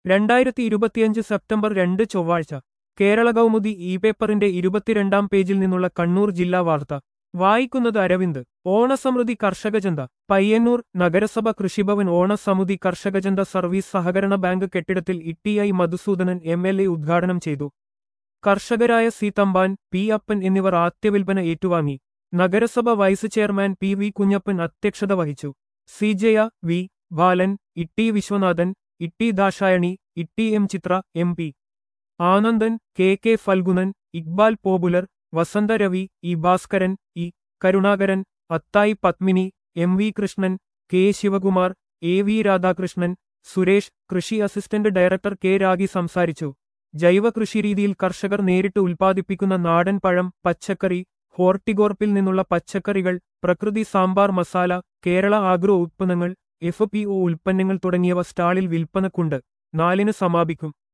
രണ്ടായിരത്തി ഇരുപത്തിയഞ്ച് സെപ്റ്റംബർ രണ്ട് ചൊവ്വാഴ്ച കേരള കൗമുദി ഇ പേപ്പറിന്റെ ഇരുപത്തിരണ്ടാം പേജിൽ നിന്നുള്ള കണ്ണൂർ ജില്ലാ വാർത്ത വായിക്കുന്നത് അരവിന്ദ് ഓണസമൃദ്ധി കർഷകചന്ത പയ്യന്നൂർ നഗരസഭ കൃഷിഭവൻ ഓണസമുദി കർഷകചന്ത സർവീസ് സഹകരണ ബാങ്ക് കെട്ടിടത്തിൽ TI Madhusoodanan M L A ഉദ്ഘാടനം ചെയ്തു കർഷകരായ സി തമ്പാൻ പി അപ്പൻ എന്നിവർ ആദ്യവിൽപ്പന ഏറ്റുവാങ്ങി നഗരസഭ vice chairman P V Kunhappan അധ്യക്ഷത വഹിച്ചു സി ജയ വി ബാലൻ ഇട്ടി വിശ്വനാഥൻ ഇട്ടി ദാശായണി ഇട്ടി M Chithra M P Anandan K K Phalgunan Iqbal Popular Vasantha Ravi E Bhaskaran E Karunakaran Athayi Padmini M V Krishnan K Sivakumar A V Radhakrishnan Suresh കൃഷി അസിസ്റ്റന്റ് ഡയറക്ടർ കെ രാഗി സംസാരിച്ചു ജൈവ കൃഷിരീതിയിൽ കർഷകർ നേരിട്ട് ഉൽപ്പാദിപ്പിക്കുന്ന നാടൻ പഴം പച്ചക്കറി ഹോർട്ടിഗോർപ്പിൽ നിന്നുള്ള പച്ചക്കറികൾ പ്രകൃതി സാമ്പാർ മസാല കേരള ആഗ്രോ ഉത്പന്നങ്ങൾ എഫ് പി ഒ ഉൽപ്പന്നങ്ങൾ തുടങ്ങിയവ സ്റ്റാളിൽ വിൽപ്പനക്കുണ്ട് നാലിന് സമാപിക്കും